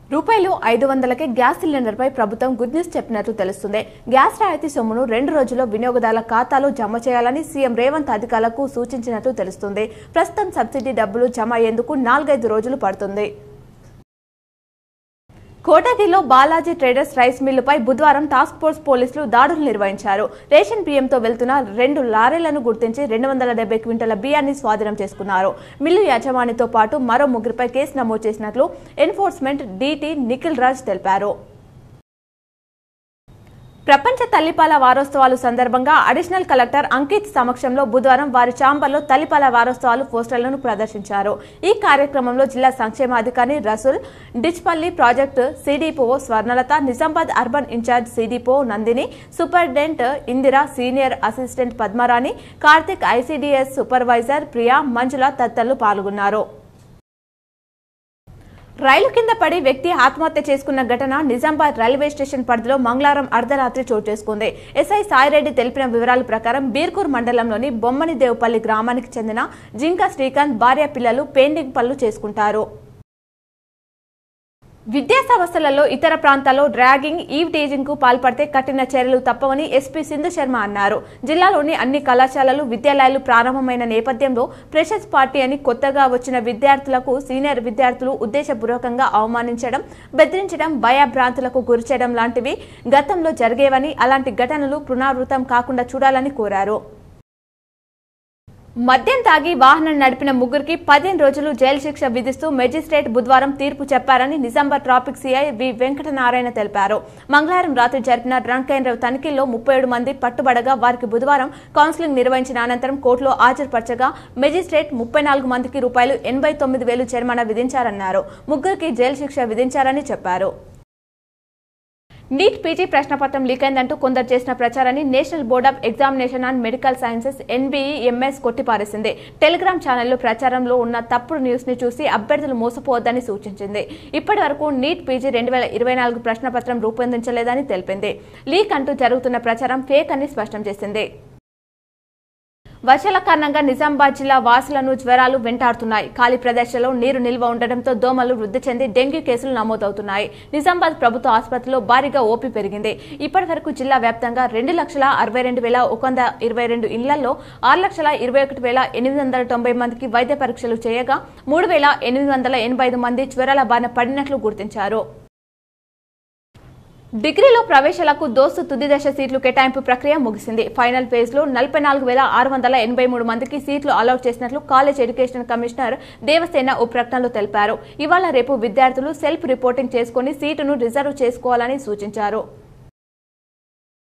రూపాయలు ఐదు వందలకే గ్యాస్ సిలిండర్పై ప్రభుత్వం గుడ్ న్యూస్ చెప్పినట్లు తెలుస్తుంది గ్యాస్ రాయితీ సొమ్మును రెండు రోజుల్లో వినియోగదారుల ఖాతాలో జమ చేయాలని సీఎం రేవంత్ అధికారులకు సూచించినట్లు తెలుస్తుంది ప్రస్తుతం సబ్సిడీ డబ్బులు జమ అయ్యేందుకు నాలుగైదు రోజులు పడుతుంది కోటగిలో బాలాజీ ట్రేడర్స్ రైస్ మిల్లుపై బుధవారం టాస్క్ ఫోర్స్ పోలీసులు దాడులు నిర్వహించారు రేషన్ బియ్యంతో వెళ్తున్న రెండు లారీలను గుర్తించి రెండు వందల డెబ్బై క్వింటల బియ్యాన్ని స్వాధీనం చేసుకున్నారు మిల్లు యజమానితో పాటు మరో ముగ్గురిపై కేసు నమోదు చేసినట్లు ఎన్ఫోర్స్మెంట్ డీటీ నిఖిల్ రాజ్ తెలిపారు ప్రపంచ తల్లిపాల వారోత్సవాలు సందర్భంగా అడిషనల్ కలెక్టర్ అంకిత్ సమక్షంలో బుధవారం వారి ఛాంబర్లో తల్లిపాల వారోత్సవాలు పోస్టర్లను ప్రదర్శించారు ఈ కార్యక్రమంలో జిల్లా సంక్షేమాధికారి Rasool Dichpally project CDPO Swarnalatha Nizamabad urban incharge CDPO Nandini superintendent Indira senior assistant Padmarani Karthik ICDS supervisor Priya Manjula తదితరులు పాల్గొన్నారు రైలు కింద పడి వ్యక్తి ఆత్మహత్య చేసుకున్న ఘటన నిజామాబాద్ రైల్వే స్టేషన్ పరిధిలో మంగళవారం అర్ధరాత్రి చోటు చేసుకుంది ఎస్ఐ సాయిరెడ్డి తెలిపిన వివరాల ప్రకారం బీర్కూర్ మండలంలోని బొమ్మని దేవుపల్లి గ్రామానికి చెందిన జింక శ్రీకాంత్ భార్య పిల్లలు పెయింటింగ్ పనులు చేసుకుంటారు విద్యా సంస్థలలో ఇతర ప్రాంతాల్లో ర్యాగింగ్ ఈవ్ టీజింగ్ కు పాల్పడితే కఠిన చర్యలు తప్పవని ఎస్పీ సింధు శర్మ అన్నారు జిల్లాలోని అన్ని కళాశాలలు విద్యాలయాలు ప్రారంభమైన నేపథ్యంలో ప్రెషర్స్ పార్టీ అని కొత్తగా వచ్చిన విద్యార్థులకు సీనియర్ విద్యార్థులు ఉద్దేశపూర్వకంగా అవమానించడం బెదిరించడం భయభ్రాంతులకు గురిచేయడం లాంటివి గతంలో జరిగేవని అలాంటి ఘటనలు పునరావృతం కాకుండా చూడాలని కోరారు మద్యం తాగి వాహనం నడిపిన ముగ్గురికి పదిహేను రోజులు జైలు శిక్ష విధిస్తూ మెజిస్ట్రేట్ బుధవారం తీర్పు చెప్పారని Nizamabad traffic CI V Venkatanarayana తెలిపారు మంగళవారం రాత్రి జరిపిన డ్రంక్ అండ్ డ్రైవ్ తనిఖీల్లో ముప్పై ఏడు మంది పట్టుబడగా వారికి బుధవారం కౌన్సిలింగ్ నిర్వహించిన అనంతరం కోర్టులో హాజరుపరచగా మెజిస్ట్రేట్ ముప్పై నాలుగు మందికి రూపాయలు ఎనభై తొమ్మిది వేలు జరిమానా విధించారన్నారు ముగ్గురికి జైలు శిక్ష విధించారని చెప్పారు నీట్ పీజీ ప్రశ్నపత్రం లీక్ అయిందంటూ కొందరు చేసిన ప్రచారాన్ని national board of examination and medical sciences NBE MS కొట్టిపారేసింది టెలిగ్రామ్ ఛానల్లో ప్రచారంలో ఉన్న తప్పుడు న్యూస్ ని చూసి అభ్యర్థులు మోసపోవద్దని సూచించింది ఇప్పటి వరకు నీట్ పీజీ రెండు వేల ఇరవై నాలుగు ప్రశ్నపత్రం రూపొందించలేదని తెలిపింది లీక్ అంటూ జరుగుతున్న ప్రచారం ఫేక్ అని స్పష్టం చేసింది వర్షాల కారణంగా నిజామాబాద్ జిల్లా వాసులను జ్వరాలు వెంటాడుతున్నాయి ఖాళీ ప్రదేశాల్లో నీరు నిల్వ ఉండడంతో దోమలు వృద్ధి చెంది డెంగ్యూ కేసులు నమోదవుతున్నాయి నిజామాబాద్ ప్రభుత్వ ఆసుపత్రిలో భారీగా ఓపీ పెరిగింది ఇప్పటి వరకు జిల్లా వ్యాప్తంగా రెండు లక్షల అరవై రెండు వేల ఒక వంద ఇరవై రెండు ఇళ్లలో ఆరు లక్షల ఇరవై ఒకటి వేల ఎనిమిది వందల తొంభై మందికి వైద్య పరీక్షలు చేయగా మూడు వేల ఎనిమిది వందల ఎనభై ఐదు మంది జ్వరాల బారిన పడినట్లు గుర్తించారు డిగ్రీలో ప్రవేశాలకు దోస్తు తుది దశ సీట్లు కేటాయింపు ప్రక్రియ ముగిసింది ఫైనల్ ఫేజ్ లో నలభై నాలుగు వేల ఆరు వందల ఎనభై మూడు మందికి సీట్లు అలాట్ చేసినట్లు కాలేజ్ ఎడ్యుకేషన్ కమిషనర్ దేవసేన ఓ ప్రకటనలో తెలిపారు ఇవాళ రేపు విద్యార్థులు సెల్ఫ్ రిపోర్టింగ్ చేసుకుని సీటును రిజర్వ్ చేసుకోవాలని సూచించారు